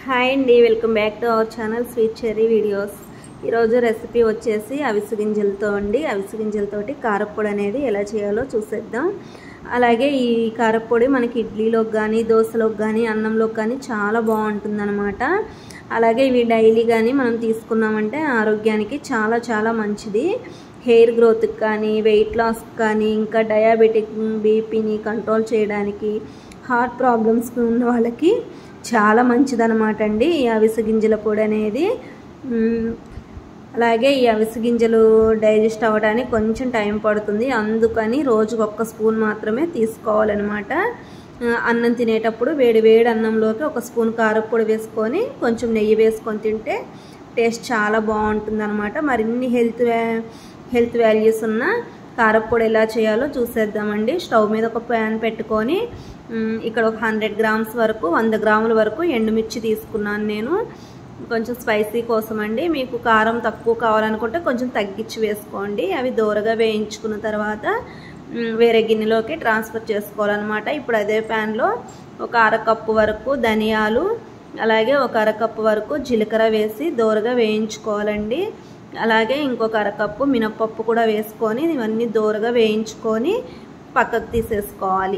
hi అండి welcome back to our channel sweet cherry videos ఈరోజు recipe వచ్చేసి అవిసె గింజలతో అండి అవిసె గింజలతోటి కారప్పొడి అనేది ఎలా చేయాలో చూసేద్దాం అలాగే ఈ కారప్పొడి మనకి ఇడ్లీలోకి కానీ దోశలోకి కానీ అన్నంలోకి కానీ చాలా బాగుంటుందన్నమాట అలాగే ఇవి డైలీ కానీ మనం తీసుకున్నామంటే ఆరోగ్యానికి చాలా చాలా మంచిది హెయిర్ గ్రోత్కి కానీ వెయిట్ లాస్కి కానీ ఇంకా డయాబెటిక్ బీపీని కంట్రోల్ చేయడానికి హార్ట్ ప్రాబ్లమ్స్ ఉన్న వాళ్ళకి చాలా మంచిదన్నమాట అండి ఈ అవిసె గింజల పొడి అనేది మ్, అలాగే ఈ అవిసె గింజలు డైజెస్ట్ అవ్వడానికి కొంచెం టైం పడుతుంది అందుకని రోజుకు ఒక్క స్పూన్ మాత్రమే తీసుకోవాలన్నమాట ఆ, అన్నం తినేటప్పుడు వేడి వేడి అన్నంలోకి ఒక స్పూన్ కారప్పొడి వేసుకొని కొంచెం నెయ్యి వేసుకొని తింటే టేస్ట్ చాలా బాగుంటుంది అనమాట మరిన్ని హెల్త్ వ్యా- హెల్త్ వాల్యూస్ ఉన్న కారప్పొడి ఎలా చేయాలో చూసేద్దామండి స్టవ్ మీద ఒక ప్యాన్ పెట్టుకొని మ్, ఇక్కడ ఒక హండ్రెడ్ గ్రామ్స్ వరకు వంద గ్రాముల వరకు ఎండుమిర్చి తీసుకున్నాను నేను కొంచెం స్పైసీ కోసం అండి మీకు కారం తక్కువ కావాలనుకుంటే కొంచెం తగ్గించి వేసుకోండి అవి దూరగా వేయించుకున్న తర్వాత మ్, వేరే గిన్నెలోకి ట్రాన్స్ఫర్ చేసుకోవాలన్నమాట ఇప్పుడు అదే ప్యాన్లో ఒక అరకప్పు వరకు ధనియాలు అలాగే ఒక అరకప్పు వరకు జీలకర్ర వేసి దోరగా వేయించుకోవాలండి అలాగే ఇంకొక అరకప్పు మినపప్పు కూడా వేసుకొని ఇవన్నీ దోరగా వేయించుకొని పక్కకు తీసేసుకోవాలి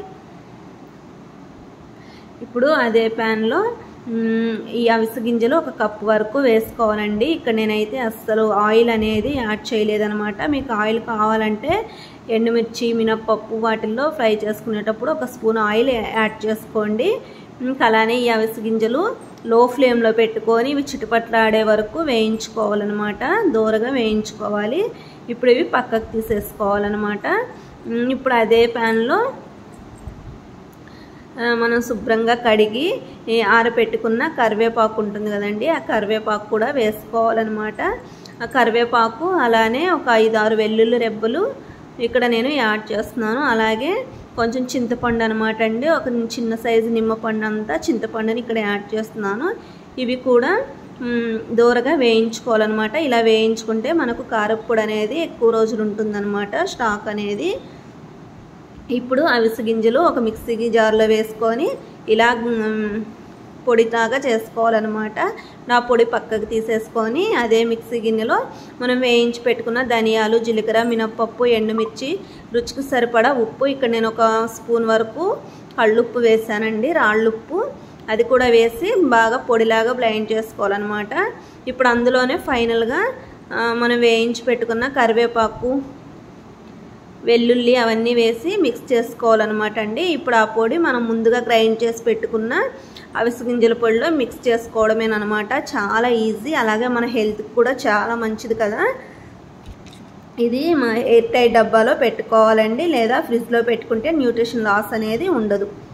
ఇప్పుడు అదే ప్యాన్లో మ్, ఈ అవిసె గింజలు ఒక కప్పు వరకు వేసుకోవాలండి ఇక్కడ నేనైతే అస్సలు ఆయిల్ అనేది యాడ్ చేయలేదనమాట మీకు ఆయిల్ కావాలంటే ఎండుమిర్చి మినప్పప్పు వాటిల్లో ఫ్రై చేసుకునేటప్పుడు ఒక స్పూన్ ఆయిల్ యాడ్ చేసుకోండి ఇంకా అలానే ఈ అవిసె గింజలు లో ఫ్లేమ్లో పెట్టుకొని ఇవి చిటుపట్లాడే వరకు వేయించుకోవాలన్నమాట దూరగా వేయించుకోవాలి ఇప్పుడు ఇవి పక్కకు తీసేసుకోవాలన్నమాట మ్, ఇప్పుడు అదే ప్యాన్లో ఆ, మనం శుభ్రంగా కడిగి ఈ ఆరపెట్టుకున్న కరివేపాకు ఉంటుంది కదండి ఆ కరివేపాకు కూడా వేసుకోవాలన్నమాట ఆ కరివేపాకు అలానే ఒక ఐదు ఆరు వెల్లుల్లి రెబ్బలు ఇక్కడ నేను యాడ్ చేస్తున్నాను అలాగే కొంచెం చింతపండు అనమాట అండి ఒక చిన్న సైజు నిమ్మపండు అంతా చింతపండుని ఇక్కడ యాడ్ చేస్తున్నాను ఇవి కూడా మ్, దూరగా వేయించుకోవాలన్నమాట ఇలా వేయించుకుంటే మనకు కారప్పొడి అనేది ఎక్కువ రోజులు ఉంటుందన్నమాట స్టాక్ అనేది ఇప్పుడు అవిసె గింజలు ఒక మిక్సీ జార్లో వేసుకొని ఇలా మ్, పొడిలాగా చేసుకోవాలన్నమాట నా పొడి పక్కకు తీసేసుకొని అదే మిక్సీ గిన్నెలో మనం వేయించి పెట్టుకున్న ధనియాలు జీలకర్ర మినప్పప్పు ఎండుమిర్చి రుచికి సరిపడా ఉప్పు ఇక్కడ నేను ఒక స్పూన్ వరకు కళ్ళుప్పు వేసానండి రాళ్ళుప్పు అది కూడా వేసి బాగా పొడిలాగా బ్లైండ్ చేసుకోవాలన్నమాట ఇప్పుడు అందులోనే ఫైనల్గా ఆ, మనం వేయించి పెట్టుకున్న కరివేపాకు వెల్లుల్లి అవన్నీ వేసి మిక్స్ చేసుకోవాలన్నమాట అండి ఇప్పుడు ఆ పొడి మనం ముందుగా గ్రైండ్ చేసి పెట్టుకున్న అవిసె గింజల పొడిలో మిక్స్ చేసుకోవడమేనమాట చాలా ఈజీ అలాగే మన హెల్త్కి కూడా చాలా మంచిది కదా ఇది మా ఎయిర్ టైట్ డబ్బాలో పెట్టుకోవాలండి లేదా ఫ్రిడ్జ్లో పెట్టుకుంటే న్యూట్రిషన్ లాస్ అనేది ఉండదు